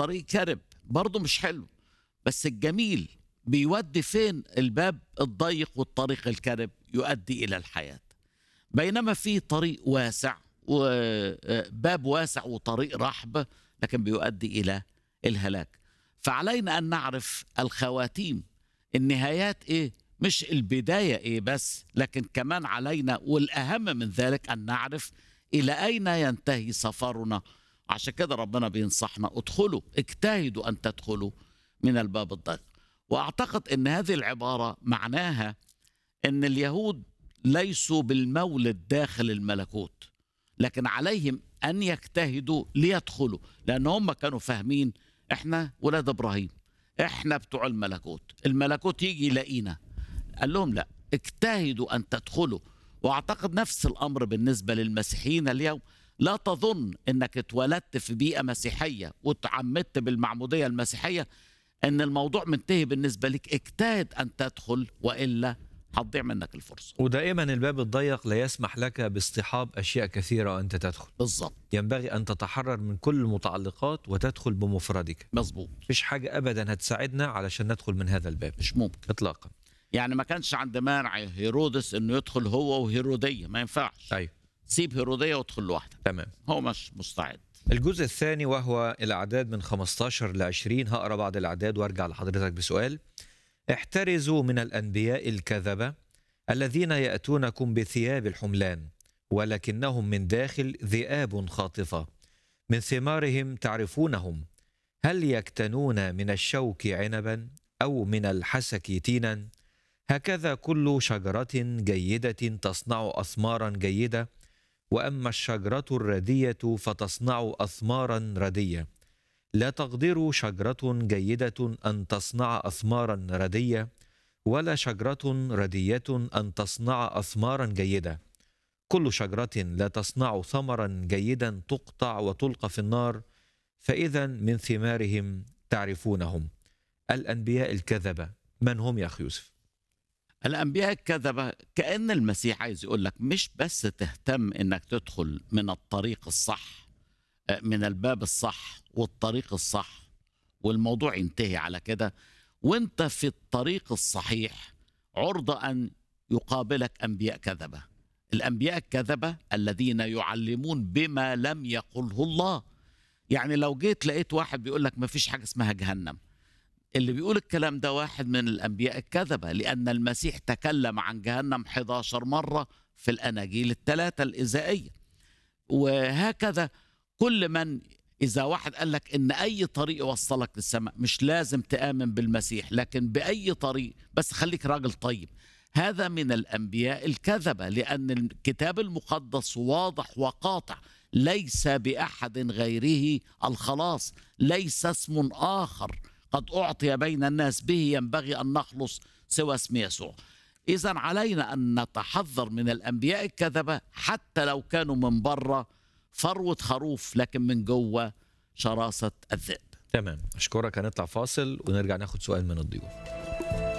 طريق كرب برضه مش حلو بس الجميل بيودي فين الباب الضيق والطريق الكرب يؤدي إلى الحياة بينما في طريق واسع وباب واسع وطريق رحب لكن بيؤدي إلى الهلاك فعلينا أن نعرف الخواتيم النهايات إيه مش البداية إيه بس لكن كمان علينا والأهم من ذلك أن نعرف إلى أين ينتهي سفرنا عشان كده ربنا بينصحنا ادخلوا اجتهدوا أن تدخلوا من الباب الضيق وأعتقد أن هذه العبارة معناها أن اليهود ليسوا بالمولد داخل الملكوت لكن عليهم أن يجتهدوا ليدخلوا لأن هم كانوا فاهمين إحنا ولاد إبراهيم إحنا بتوع الملكوت الملكوت يجي يلاقينا قال لهم لا اجتهدوا أن تدخلوا واعتقد نفس الامر بالنسبه للمسيحيين اليوم لا تظن انك اتولدت في بيئه مسيحيه وتعمدت بالمعموديه المسيحيه ان الموضوع منتهي بالنسبه لك اجتهد ان تدخل والا هتضيع منك الفرصه ودائما الباب الضيق لا يسمح لك باصطحاب اشياء كثيره وانت تدخل بالظبط ينبغي ان تتحرر من كل المتعلقات وتدخل بمفردك مظبوط مفيش حاجه ابدا هتساعدنا علشان ندخل من هذا الباب مش ممكن اطلاقا يعني ما كانش عند مانع هيرودس انه يدخل هو وهيروديه ما ينفعش ايوه سيب هيروديه وادخل لوحدك تمام هو مش مستعد الجزء الثاني وهو الاعداد من 15 ل 20 هقرا بعض الاعداد وارجع لحضرتك بسؤال احترزوا من الانبياء الكذبه الذين ياتونكم بثياب الحملان ولكنهم من داخل ذئاب خاطفه من ثمارهم تعرفونهم هل يكتنون من الشوك عنبا او من الحسك تينا هكذا كل شجره جيده تصنع اثمارا جيده واما الشجره الرديه فتصنع اثمارا رديه لا تقدر شجره جيده ان تصنع اثمارا رديه ولا شجره رديه ان تصنع اثمارا جيده كل شجره لا تصنع ثمرا جيدا تقطع وتلقى في النار فاذا من ثمارهم تعرفونهم الانبياء الكذبه من هم يا اخي يوسف الانبياء الكذبه كان المسيح عايز يقول لك مش بس تهتم انك تدخل من الطريق الصح آه، من الباب الصح والطريق الصح والموضوع ينتهي على كده وانت في الطريق الصحيح عرضة ان يقابلك انبياء كذبه الانبياء الكذبه الذين يعلمون بما لم يقله الله يعني لو جيت لقيت واحد بيقول لك ما فيش حاجه اسمها جهنم اللي بيقول الكلام ده واحد من الأنبياء الكذبة لأن المسيح تكلم عن جهنم 11 مرة في الأناجيل الثلاثة الإزائية وهكذا كل من إذا واحد قال لك إن أي طريق يوصلك للسماء مش لازم تآمن بالمسيح لكن بأي طريق بس خليك راجل طيب هذا من الأنبياء الكذبة لأن الكتاب المقدس واضح وقاطع ليس بأحد غيره الخلاص ليس اسم آخر قد أعطي بين الناس به ينبغي أن نخلص سوى اسم يسوع إذا علينا أن نتحذر من الأنبياء الكذبة حتى لو كانوا من بره فروة خروف لكن من جوه شراسة الذئب تمام اشكرك هنطلع فاصل ونرجع ناخد سؤال من الضيوف